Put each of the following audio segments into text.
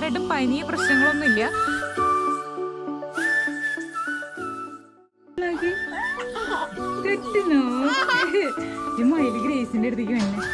നേരമായിട്ട് പനി പ്രശ്നങ്ങളൊന്നുമില്ല ഈ മയില് ഗ്രേസിന്റെ അടുത്തേക്ക് വന്നെ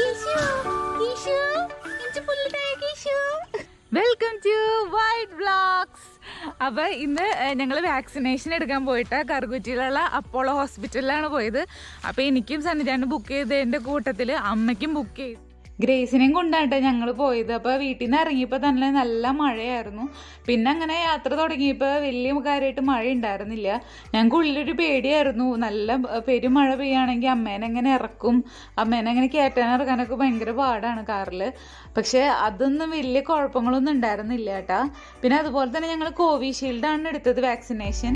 വെൽക്കം ടു വൈറ്റ് ബ്ലോഗ്സ് അപ്പൊ ഇന്ന് ഞങ്ങൾ വാക്സിനേഷൻ എടുക്കാൻ പോയിട്ട് കറുകുറ്റിയിലുള്ള അപ്പോളോ ഹോസ്പിറ്റലിലാണ് പോയത് അപ്പൊ എനിക്കും സന്നിധാനം ബുക്ക് ചെയ്തതിന്റെ കൂട്ടത്തില് അമ്മയ്ക്കും ബുക്ക് ചെയ്തു ഗ്രേസിനെയും കൊണ്ടാട്ടെ ഞങ്ങൾ പോയത് അപ്പോൾ വീട്ടിൽ നിന്ന് ഇറങ്ങിയപ്പോൾ തന്നെ നല്ല മഴയായിരുന്നു പിന്നെ അങ്ങനെ യാത്ര തുടങ്ങിയപ്പോൾ വലിയ കാര്യമായിട്ട് മഴ ഉണ്ടായിരുന്നില്ല ഞങ്ങൾക്ക് ഉള്ളിലൊരു പേടിയായിരുന്നു നല്ല പെരുമഴ പെയ്യുകയാണെങ്കിൽ അമ്മേനെ എങ്ങനെ ഇറക്കും അമ്മേനെ എങ്ങനെ കയറ്റാൻ ഇറക്കാനൊക്കെ ഭയങ്കര പാടാണ് കാറിൽ പക്ഷേ അതൊന്നും വലിയ കുഴപ്പങ്ങളൊന്നും ഉണ്ടായിരുന്നില്ല കേട്ടാ പിന്നെ അതുപോലെ തന്നെ ഞങ്ങൾ കോവിഷീൽഡാണ് എടുത്തത് വാക്സിനേഷൻ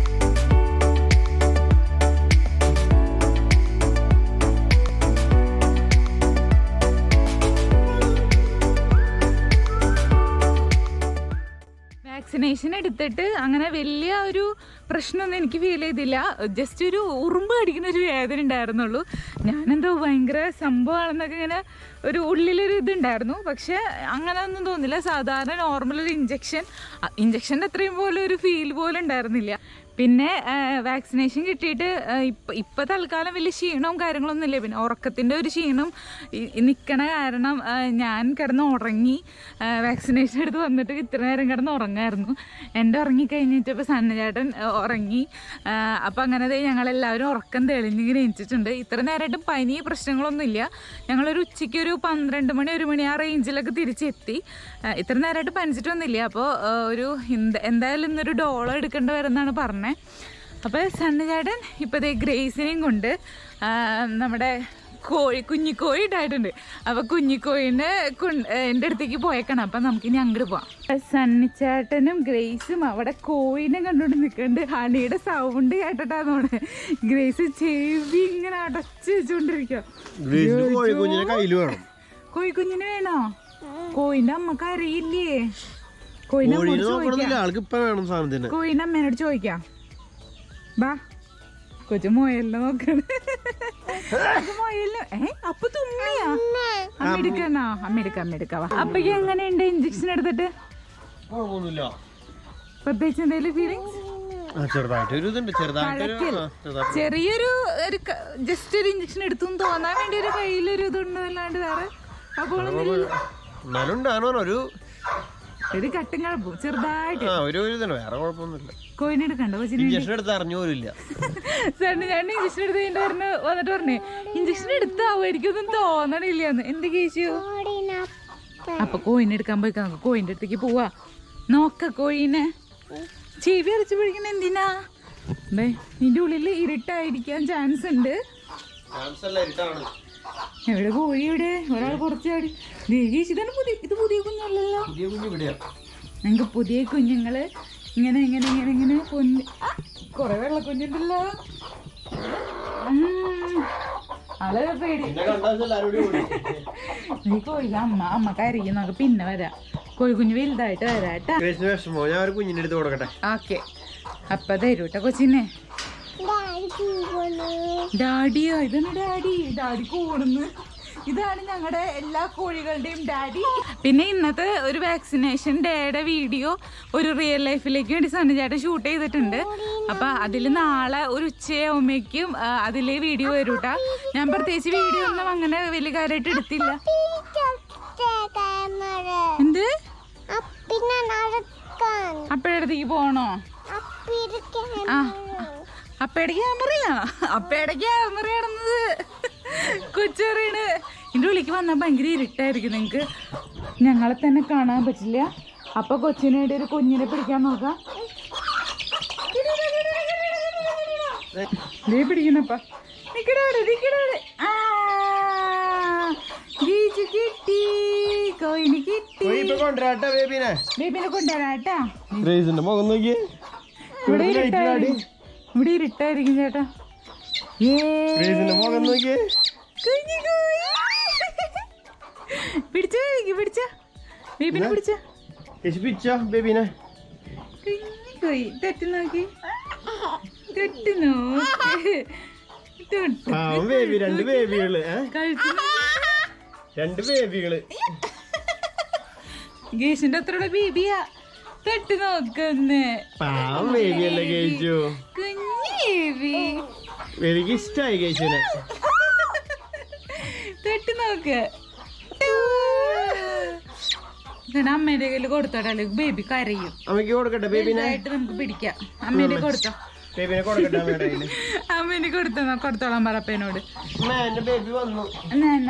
വാക്സിനേഷൻ എടുത്തിട്ട് അങ്ങനെ വലിയ ഒരു പ്രശ്നമൊന്നും എനിക്ക് ഫീൽ ചെയ്തില്ല ജസ്റ്റ് ഒരു ഉറുമ്പ് കടിക്കുന്ന ഒരു വേദന ഉണ്ടായിരുന്നുള്ളൂ ഞാനെന്തോ ഭയങ്കര സംഭവമാണെന്നൊക്കെ ഇങ്ങനെ ഒരു ഉള്ളിലൊരു ഇതുണ്ടായിരുന്നു പക്ഷെ അങ്ങനെ ഒന്നും തോന്നില്ല സാധാരണ നോർമൽ ഒരു ഇഞ്ചക്ഷൻ ഇഞ്ചക്ഷൻ്റെ അത്രയും പോലെ ഒരു ഫീൽ പോലും ഉണ്ടായിരുന്നില്ല പിന്നെ വാക്സിനേഷൻ കിട്ടിയിട്ട് ഇപ്പം ഇപ്പം തൽക്കാലം വലിയ ക്ഷീണവും കാര്യങ്ങളൊന്നും ഇല്ല പിന്നെ ഉറക്കത്തിൻ്റെ ഒരു ക്ഷീണം നിൽക്കണ കാരണം ആ, ഞാൻ കിടന്ന് ഉറങ്ങി വാക്സിനേഷൻ എടുത്ത് വന്നിട്ട് ഇത്ര നേരം കിടന്ന് ഉറങ്ങായിരുന്നു എൻ്റെ ഉറങ്ങിക്കഴിഞ്ഞിട്ടപ്പോൾ സണ്ണചേട്ടൻ ആ, ഉറങ്ങി അപ്പം അങ്ങനെ ദേ ഞങ്ങളെല്ലാവരും ഉറക്കം തെളിഞ്ഞിങ്ങനെ എണിച്ചിട്ടുണ്ട് ഇത്ര നേരമായിട്ട് പനി പ്രശ്നങ്ങളൊന്നുമില്ല ഞങ്ങളൊരു ഉച്ചയ്ക്ക് ഒരു പന്ത്രണ്ട് മണി ഒരു മണി ആ റേഞ്ചിലൊക്കെ തിരിച്ചെത്തി ആ, ഇത്ര നേരമായിട്ട് പനിച്ചിട്ടൊന്നുമില്ല അപ്പോൾ ഒരു എന്ത- എന്തായാലും ഇന്നൊരു ഡോളോ എടുക്കേണ്ടി വരുമെന്നാണ് പറഞ്ഞത് അപ്പോൾ സണ്ണചേട്ടൻ ഇപ്പോൾ ദേ ഗ്രേസിനെയും കൊണ്ട് ആ, നമ്മുടെ കോഴി കുഞ്ഞിക്കോഴി ഉണ്ടായിട്ടുണ്ട് അപ്പോൾ കുഞ്ഞിക്കോഴിനെ കൊണ്ട് എൻ്റെ അടുത്തേക്ക് പോയേക്കണം അപ്പം നമുക്കിനി അങ്ങോട്ട് പോവാം സണ്ണിച്ചേട്ടനും ഗ്രേസും അവിടെ കോഴിനെ കണ്ടുകൊണ്ട് നിൽക്കുന്നുണ്ട് ഹണിയുടെ സൗണ്ട് കേട്ടിട്ടാന്ന് തോന്നുന്നത് ഗ്രേസ് ചെവി ഇങ്ങനെ അടച്ച് വെച്ചുകൊണ്ടിരിക്കുക ഗ്രേസിന് കോഴിക്കുഞ്ഞിനെ കയ്യില് വേണം കോഴിക്കുഞ്ഞിന് വേണോ കോഴിന്റെ അമ്മക്ക് അറിയില്ലേ കോഴിന്റെ കോഴീനെ അമ്മയോട് ചോദിക്കാം നോക്കണമെന്നില്ല ആൾക്ക് ഇപ്പൊ വേണം സാധനത്തിന് കോഴിന്റെ അമ്മേനോട് ചോദിക്കാം ബാ കൊച്ചു മോയലിനെ നോക്കണ് കൊച്ചു മോയലിന് ഏ അപ്പൊ തുമ്മിയാ അമ്മ എടുക്കണോ അമ്മ എടുക്ക അമ്മ എടുക്കാവാ അപ്പൊ എങ്ങനെയുണ്ട് ഇഞ്ചക്ഷൻ എടുത്തിട്ട് കുഴപ്പമൊന്നുമില്ല പ്രത്യേകിച്ച് എന്തെങ്കിലും ഫീലിങ്സ് ആ ചെറുതായിട്ട് ഒരു ഇതുണ്ട് ചെറുതായിട്ട് ഒരു- കഴക്കൽ. ആ, ചെറുതായിട്ട് ചെറിയൊരു ഒരു ജസ്റ്റ് ഒരു ഇഞ്ചക്ഷൻ എടുത്തു എന്ന് തോന്നാൻ വേണ്ടി ഒരു കയ്യിലൊരു ഇതുണ്ട് അല്ലാണ്ട് വേറെ അപ്പോൾ എന്നാലും ഉണ്ടാകാൻ ഒരു ഒരു കട്ടും കഴപ്പും ചെറുതായിട്ട് ആ ഒരു ഒരു ഇതുണ്ട് വേറെ കുഴപ്പമൊന്നുമില്ല കോയിനെ എടുക്കണ്ട കൊച്ചിന് ഇഞ്ചക്ഷൻ എടുത്ത് അറിഞ്ഞു പോലില്ല ചേട്ടൻ ഞാൻ ഇഞ്ചക്ഷൻ എടുത്ത് കഴിഞ്ഞിട്ട് പറഞ്ഞു വന്നിട്ട് പറഞ്ഞേ ഇഞ്ചക്ഷൻ എടുത്താവുമായിരിക്കും തോന്നണില്ല എന്ന് എന്ത് കേശു അപ്പൊ കോയിനെ എടുക്കാൻ പോയി നമുക്ക് കോയിന്റെ അടുത്തേക്ക് പോവാ നോക്ക കോയിനെ ചെവി അരച്ചു പിടിക്കണ എന്തിനാ ദേ, നിന്റെ ഉള്ളിൽ ഇരുട്ടായിരിക്കാൻ ചാൻസ് ഉണ്ട് എവിടെ കോഴി ഇവിടെ ഒരാൾ കുറച്ചാടി ദേഹീശ് ഇതാണ് പുതിയ ഇത് പുതിയ കുഞ്ഞല്ലല്ലോ പുതിയ കുഞ്ഞ് ഇവിടെയാ ഞങ്ങൾക്ക് പുതിയ കുഞ്ഞുങ്ങള് ഇങ്ങനെ ഇങ്ങനെ ഇങ്ങനെ ഇങ്ങനെ പൊന്നി ആ, കൊറേ വെള്ള കുഞ്ഞുണ്ടല്ലോ ഉം. ആള് പേടി എന്നെ കണ്ടാൽ എല്ലാവരും കൂടി ഓടി. നീ കോഴിക്ക് അമ്മ അമ്മ കരയും നമുക്ക് പിന്നെ വരാം കോഴിക്കുഞ്ഞ് വലുതായിട്ട് വരാട്ടാ ഗ്രേസിന് വിഷമോ ഞാൻ ഒരു കുഞ്ഞിനെ എടുത്ത് കൊടുക്കട്ടെ ഓക്കെ അപ്പൊ തരൂട്ട കൊച്ചിനെ ഡാഡിയോ ഇതാണ് ഡാഡി ഡാഡി കൂടുന്നു ഇതാണ് ഞങ്ങളുടെ എല്ലാ കോഴികളുടെയും ഡാഡി പിന്നെ ഇന്നത്തെ ഒരു വാക്സിനേഷൻ ഡേയുടെ വീഡിയോ ഒരു റിയൽ ലൈഫിലേക്ക് വേണ്ടി സന്നിചേട്ടൻ ഷൂട്ട് ചെയ്തിട്ടുണ്ട് അപ്പൊ അതിൽ നാളെ ഒരു ഉച്ചയാവുമ്പോഴേക്കും അതിൽ വീഡിയോ വരൂട്ടാ ഞാൻ പ്രത്യേകിച്ച് വീഡിയോ ഒന്നും അങ്ങനെ വലിയ കാര്യമായിട്ട് എടുത്തില്ല എന്ത് പിന്നെ നടക്കാൻ അപ്പഴടുത്തേക്ക് പോണോ അപ്പിരിക്കാൻ ആ അപ്പയുടെ ക്യാമറയാ അപ്പയുടെ ക്യാമറയാണെന്നത് കൊച്ചറിയണ് ഇതിന്റെ ഉള്ളിലേക്ക് വന്നാൽ ഭയങ്കര ഇരുട്ടായിരിക്കും നിങ്ങക്ക് ഞങ്ങളെ തന്നെ കാണാൻ പറ്റില്ല അപ്പൊ കൊച്ചിന് വേണ്ടി ഒരു കുഞ്ഞിനെ പിടിക്കാൻ നോക്കാം ദേ പിടിക്കുന്നപ്പ നിക്കടാടെ നിക്കടാടെ ആ ഗീച്ച് കിട്ടി കോയിന് കിട്ടി കോഴി ഇപ്പൊ കൊണ്ടുവരാട്ടെ ബേബിനെ ബേബിനെ കൊണ്ടുവരാട്ടാ ഗ്രേസിന്റെ മുഖം നോക്കിയേ ഇവിടെ ഇവിടുത്തെ light കാടി. ഇരുട്ടായിരിക്കും ഇവിടെ ഇരുട്ടായിരിക്കും ചേട്ടാ ഏ ഗ്രേസിന്റെ മുഖം നോക്കിയേ കുഞ്ഞു കോഴി. പിടിച്ചോ എനിക്ക് പിടിച്ച ബേബിനെ പിടിച്ച ചേച്ചി പിച്ചോ ബേബിനെ കുഞ്ഞു കോയി തൊട്ട് നോക്കി തൊട്ട് നോക്ക് തൊട്ട് ആ ബേബി രണ്ട് ബേബികള് ഏ? കഴുത്ത് രണ്ട് ബേബികള് ഗേഷിന്റെ അത്രയുള്ള ബേബിയാ തൊട്ട് നോക്കുന്ന് പാവം ബേബി അല്ലേ കേശു കുഞ്ഞു ബേബി ബേബിക്ക് ഇഷ്ടായി കേശുവിനെ തൊട്ട് നോക്ക് ഇങ്ങനെ അമ്മേന്റെ കയ്യിൽ കൊടുത്തോട്ടെ ബേബി കരയും അമ്മയ്ക്ക് കൊടുക്കട്ടെ ബേബിനെ ഇതായിട്ട് നമുക്ക് പിടിക്കാം അമ്മേന്റെ കൊടുത്തോ ബേബിനെ കൊടുക്കട്ടെ അമ്മയുടെ കയ്യില് അമ്മേനെ കൊടുത്തോ കൊടുത്തോളാം പറപ്പേനോട് അമ്മ എന്റെ ബേബി വന്നു എന്നാ എന്നാ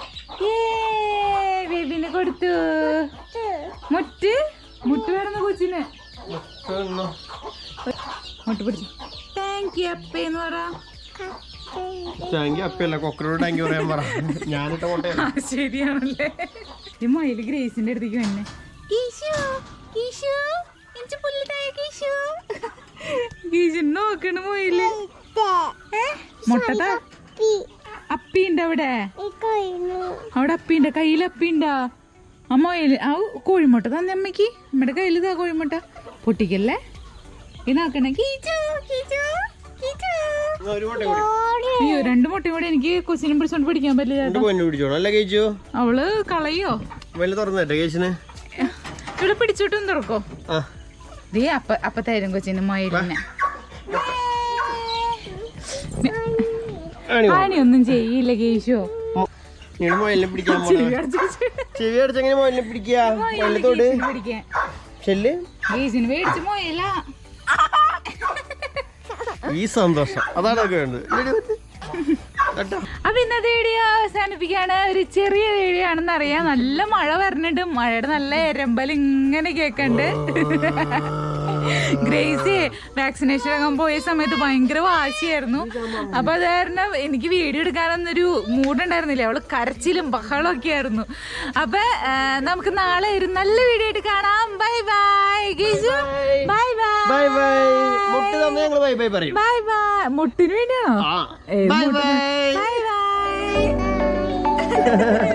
ബേബിനെ കൊടുത്തു മുറ്റ് മുട്ട് വേണമെന്ന് കൊച്ചിന് വന്നു. മുട്ട് പിടിച്ചു താങ്ക് യു അപ്പേന്ന് പറ ടാങ്കി അപ്പയല്ല കൊക്കറോട് ടാങ്കി പറയാൻ പറ ഞാനിട്ട കൊണ്ടേ ആ ശരിയാണല്ലേ ഈ മയില് ഗ്രേസിന്റെ അടുത്തേക്ക് വന്നെ ഗീഷു ഗീഷു എനിക്ക് പുല്ലുതായ ഗീഷു ഗീഷു നോക്കണ മയില് ഏ മുട്ടതാ അപ്പിണ്ട് അവിടെ അവിടെ അപ്പിണ്ട കയ്യിൽ അപ്പിണ്ട ആ മൊയില് ആ കോഴിമുട്ട തന്നെ അമ്മയ്ക്ക് നമ്മുടെ കയ്യിൽ ഇതാ കോഴിമുട്ട പൊട്ടിക്കല്ലേ ഇത് നോക്കണേ കീച്ചു കീച്ചു കീച്ചു ഒരു മുട്ട കൂടി അയ്യോ രണ്ട് മുട്ടയും കൂടെ എനിക്ക് കൊച്ചിനും പിടിച്ചോണ്ട് പിടിക്കാൻ പറ്റില്ല രണ്ട് പൊന്നു പിടിച്ചോളൂ അല്ല കേച്ചു അവള് കളയോ വല്ല തുറന്നേട്ടെ കേശിന് ഇവിടെ പിടിച്ചിട്ടും തുറക്കോ ആ ദേ അപ്പ അപ്പ തരും കൊച്ചിന് മൊയിലിനെ ആണി വാ. പണിയൊന്നും ചെയ്യില്ല കേശോ മൊ- നീട് മൊയിലിനെ പിടിക്കാൻ പോണ ചെവി അടിച്ചെങ്ങനെ മൊയിലിനെ പിടിക്കുക മൊയിലത്തോട് പിടിക്കാൻ ചെല്ല് കേസിന് മേടിച്ച് മൊയില ഈ സന്തോഷം അതാണ് ഒക്കെ വേണ്ടത് ഇങ്ങട് വന്ന്. കേട്ടോ അപ്പൊ ഇന്നത്തെ വീഡിയോ അവസാനിപ്പിക്കാണ് ഒരു ചെറിയ വീഡിയോ ആണെന്ന് അറിയാം നല്ല മഴ വരുന്നുണ്ട് മഴയുടെ നല്ല എരമ്പൽ ഇങ്ങനെ കേക്കണ്ട് ഗ്രേസി വാക്സിനേഷൻ ആകാൻ പോയ സമയത്ത് ഭയങ്കര വാശിയായിരുന്നു അപ്പൊ അത് കാരണം എനിക്ക് വീഡിയോ എടുക്കാനൊന്നൊരു മൂടുണ്ടായിരുന്നില്ല അവള് കരച്ചിലും ബഹളം ഒക്കെ ആയിരുന്നു അപ്പൊ ആ, നമുക്ക് നാളെ ഒരു നല്ല വീഡിയോ ആയിട്ട് കാണാം ബൈ ബൈ ഗീസു ബൈ ബൈ ബൈ ബൈ മുട്ട് തന്നെ ഞങ്ങൾ ബൈ ബൈ പറയും ബൈ ബൈ മുട്ടിന് വേണ്ടിയാണോ ആ ഏത് ബൈ മുട്ടിന്? By bye by